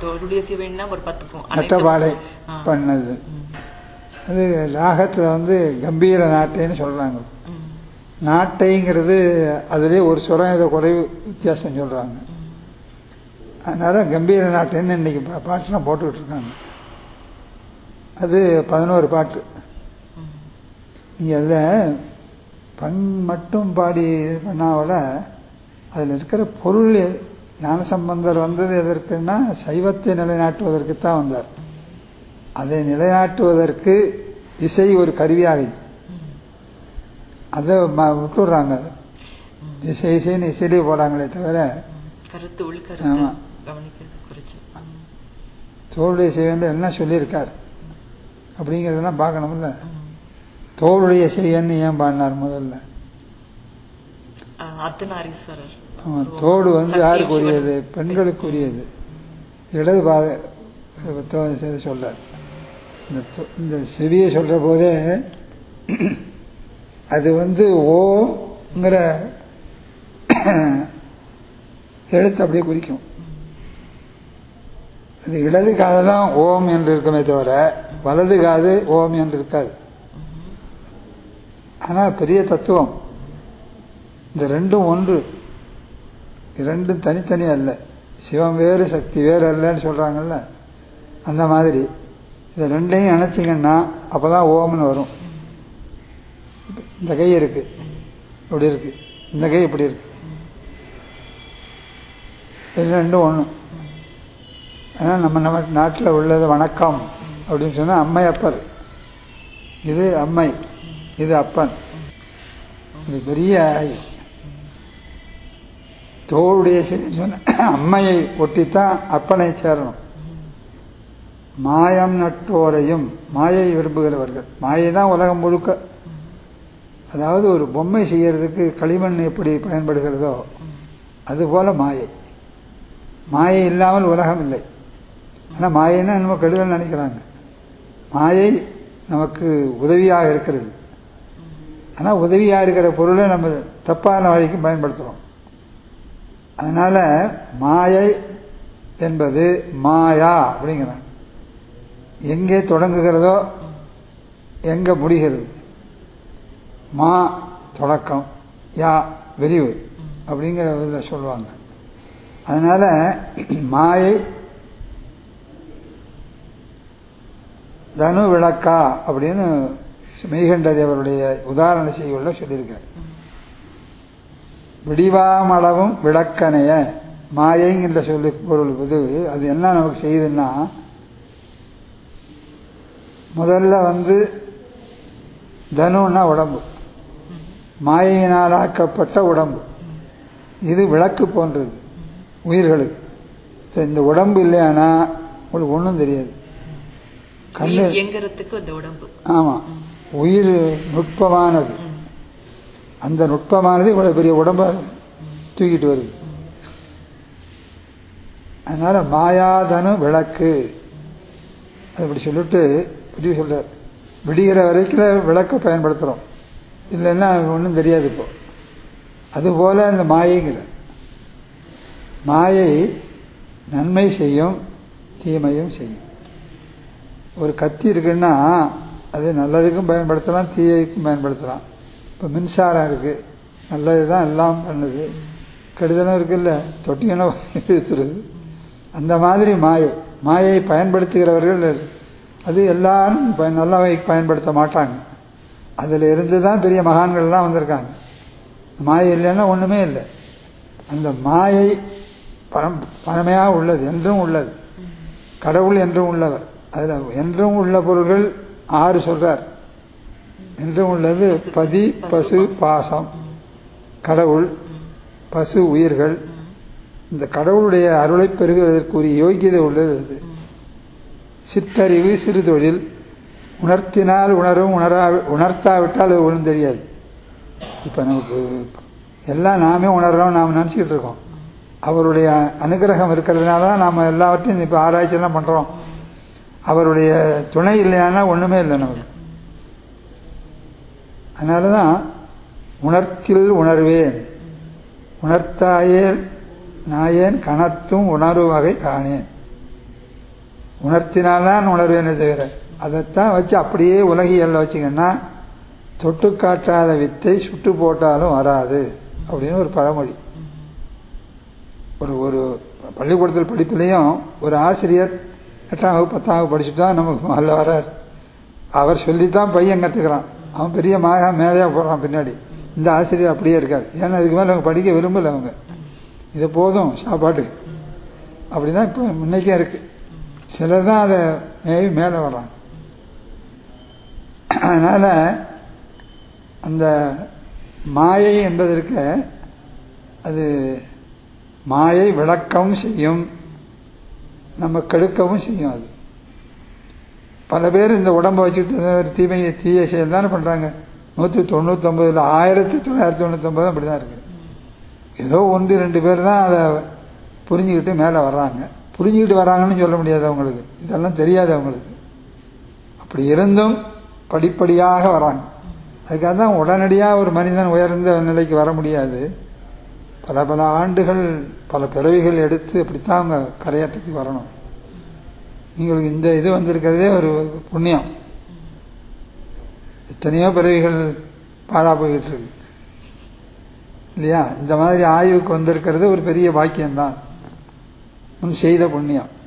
தோளுடைய சிவன்னா ஒரு பத்து போ- அனைத்து- நட்டபாடை ஆ. பண்ணது ம். அது ராகத்துல வந்து கம்பீர நாட்டைன்னு சொல்றாங்க ம். நாட்டைங்கிறது அதுலேயே ஒரு சுரம் ஏதோ குறைவு வித்தியாசம் சொல்றாங்க ம். அதனால கம்பீர நாட்டைன்னு இன்னைக்கு பா- பாட்டுலாம் போட்டுக்கிட்டு இருக்காங்க அது பதினோரு பாட்டு ம். நீங்க அதில் பண் மட்டும் பாடி இது பண்ணாவிட அதில் இருக்கிற பொருள் எது- ஞானசம்பந்தர் வந்தது எதற்குன்னா சைவத்தை நிலைநாட்டுவதற்கு தான் வந்தார் அதை நிலைநாட்டுவதற்கு இசை ஒரு கருவியாகுது ம். அதை ம- விட்டுடுறாங்க ம். இசை இசைன்னு இசையிலே போறாங்களே தவிர ம். கருத்து உள்கருத்து ஆமா. கவனிக்கிறது குறைச்சு ம். தோளுடைய செவியன் என்ன சொல்லியிருக்கார் அப்படிங்கிறதெல்லாம் பார்க்கணும்ல ம். தோளுடைய செவியன்னு ஏன் பாடினார் முதல்ல ஆ, அர்த்தநாரீஸ்வரர் ஆமா, தோடு வந்து சத்தியம் யாருக்கு சிவன். உரியது பெண்களுக்கு உரியது இடது பாத செய்து சொல்றார் இந்த தொ- இந்த செவியை சொல்ற போதே அது வந்து ஓங்கிற எழுத்து அப்படியே குறிக்கும் அது இடது காது தான் ஓம் என்று இருக்குமே தவிர வலது காது ஓம் என்று இருக்காது ம். ஆனா பெரிய தத்துவம் இந்த ரெண்டும் ஒன்று இரண்டும் தனித்தனி அல்ல சிவம் வேறு சக்தி வேறு அல்லன்னு சொல்றாங்கல்ல அந்த மாதிரி இதை ரெண்டையும் நினைச்சிங்கன்னா அப்பதான் ஓம்னு வரும் இந்த கை இருக்கு இப்படி இருக்கு இந்த கை இப்படி இருக்கு இது ரெண்டும் ஒன்று ஆனால் நம்ம நம்ம நாட்டில் உள்ளது வணக்கம் அப்படின்னு சொன்னா அம்மை அப்பர் இது அம்மை இது அப்பன் இது பெரிய தோளுடைய செவி சொன்ன அம்மையை ஒட்டித்தான் அப்பனை சேரணும் மாயம் நட்டோரையும் மாயை விரும்புகிறவர்கள் மாயை தான் உலகம் முழுக்க அதாவது ஒரு பொம்மை செய்யறதுக்கு களிமண் எப்படி பயன்படுகிறதோ அதுபோல மாயை மாயை இல்லாமல் உலகம் இல்லை ஆனா மாயைன்னா நம்ம கெடுதல் நினைக்கிறாங்க மாயை நமக்கு உதவியாக இருக்கிறது ஆனா உதவியா இருக்கிற பொருளை நம்ம தப்பான வழிக்கு பயன்படுத்துறோம் அதனால மாயை என்பது மாயா அப்படிங்கிறாங்க எங்கே தொடங்குகிறதோ எங்க முடிகிறது மா தொடக்கம் யா விரிவு அப்படிங்கிற இதில் சொல்லுவாங்க அதனால மாயை தனு விளக்கா அப்படின்னு மெய்கண்ட தேவருடைய உதாரண செய்யுள்ள சொல்லியிருக்கார் விடிவாமளவும் விளக்கனைய மாயைங்கிற சொல்லி பொருள் இது அது என்ன நமக்கு செய்யுதுன்னா முதல்ல வந்து தனுன்னா உடம்பு மாயையினால் ஆக்கப்பட்ட உடம்பு இது விளக்கு போன்றது உயிர்களுக்கு சரி, இந்த உடம்பு இல்லையானா உங்களுக்கு ஒன்றும் தெரியாது கண்ணு உயிர் இயங்குறதுக்கு அந்த உடம்பு ஆமா உயிர் நுட்பமானது ம். அந்த நுட்பமானது இவ்வளவு பெரிய உடம்ப தூக்கிட்டு வருது அதனால மாயாதனு விளக்கு அது இப்படி சொல்லிட்டு இப்படி சொல்ற விடிகிற வரைக்கும் விளக்க பயன்படுத்துறோம் இல்லைன்னா ஒன்றும் தெரியாது இப்போ அதுபோல இந்த மாயைங்கிற மாயை நன்மை செய்யும் தீமையும் செய்யும் ஒரு கத்தி இருக்குன்னா அது நல்லதுக்கும் பயன்படுத்தலாம் தீயைக்கும் பயன்படுத்தலாம் இப்போ மின்சாரம் இருக்கு நல்லது தான் எல்லாம் பண்ணுது கெடுதலும் இருக்குல்ல தொட்டியான இழுத்துருது அந்த மாதிரி மாயை மாயை பயன்படுத்துகிறவர்கள் அது எல்லாரும் பய- நல்லவை பயன்படுத்த மாட்டாங்க அதில் இருந்து தான் பெரிய மகான்கள்லாம் வந்திருக்காங்க மாயை இல்லைன்னா ஒன்றுமே இல்லை அந்த மாயை பரம் பழமையாக உள்ளது என்றும் உள்ளது கடவுள் என்றும் உள்ளவர் அதில் என்றும் உள்ள பொருள்கள் ஆறு சொல்றார் என்றும் உள்ளது பதி பசு பாசம் கடவுள் பசு உயிர்கள் இந்த கடவுளுடைய அருளை பெறுவதற்குரிய யோகியதை உள்ளது அது சிற்றறிவு சிறு தொழில் உணர்த்தினால் உணரும் உணரா உணர்த்தாவிட்டால் அது ஒன்றும் தெரியாது இப்போ நமக்கு எல்லாம் நாமே உணர்றோம் நாம் நினச்சிக்கிட்டு இருக்கோம் அவருடைய அனுகிரகம் இருக்கிறதுனால தான் நாம் எல்லாவற்றையும் இப்போ ஆராய்ச்சியெல்லாம் பண்ணுறோம் அவருடைய துணை இல்லையானா ஒன்றுமே இல்லை நமக்கு அதனால தான் உணர்த்தில் உணர்வேன் உணர்த்தாயேன் நாயேன் கணத்தும் உணர்வு வகை காணேன் உணர்த்தினால்தான் உணர்வேனே தவிர அதைத்தான் வச்சு அப்படியே உலகியல்ல வச்சுங்கன்னா தொட்டு காட்டாத வித்தை சுட்டு போட்டாலும் வராது அப்படின்னு ஒரு பழமொழி ஒரு ஒரு பள்ளிக்கூடத்தில் படிப்புலையும் ஒரு ஆசிரியர் எட்டாம் வகுப்பு பத்தாம் வகுப்பு படிச்சுட்டா நமக்கு முதல்ல வரார் அவர் சொல்லித்தான் பையன் கற்றுக்கிறான் அவன் பெரிய மாயா மேலையா போடுறான் பின்னாடி இந்த ஆசிரியர் அப்படியே இருக்காது ஏன்னா அதுக்கு மேலே அவங்க படிக்க விரும்பல அவங்க இது போதும் சாப்பாட்டுக்கு அப்படிதான் இப்போ முன்னைக்கே இருக்கு சிலர் தான் அதை மேவி மேலே வர்றாங்க அதனால அந்த மாயை என்பதற்கு அது மாயை விளக்கவும் செய்யும் நம்ம கெடுக்கவும் செய்யும் அது பல பேர் இந்த உடம்பை வச்சுக்கிட்டு ஒரு தீமையை தீய செயல் தானே பண்றாங்க நூற்றி தொண்ணூத்தொம்பதுல ஆயிரத்தி தொள்ளாயிரத்தி தொண்ணூத்தொம்பது அப்படிதான் இருக்கு ஏதோ ஒன்று ரெண்டு பேர் தான் அதை புரிஞ்சுக்கிட்டு மேலே வர்றாங்க புரிஞ்சுக்கிட்டு வராங்கன்னு சொல்ல முடியாது அவங்களுக்கு இதெல்லாம் தெரியாது அவங்களுக்கு அப்படி இருந்தும் படிப்படியாக வராங்க அதுக்காக தான் உடனடியாக ஒரு மனிதன் உயர்ந்த நிலைக்கு வர முடியாது பல பல ஆண்டுகள் பல பிறவிகள் எடுத்து அப்படித்தான் அவங்க கரையாற்றத்துக்கு வரணும் உங்களுக்கு இந்த இது வந்திருக்கிறதே ஒரு புண்ணியம் எத்தனையோ பிறவிகள் பாழா போய்கிட்டு இருக்கு இல்லையா இந்த மாதிரி ஆய்வுக்கு வந்திருக்கிறது ஒரு பெரிய பாக்கியம்தான் முன் செய்த புண்ணியம்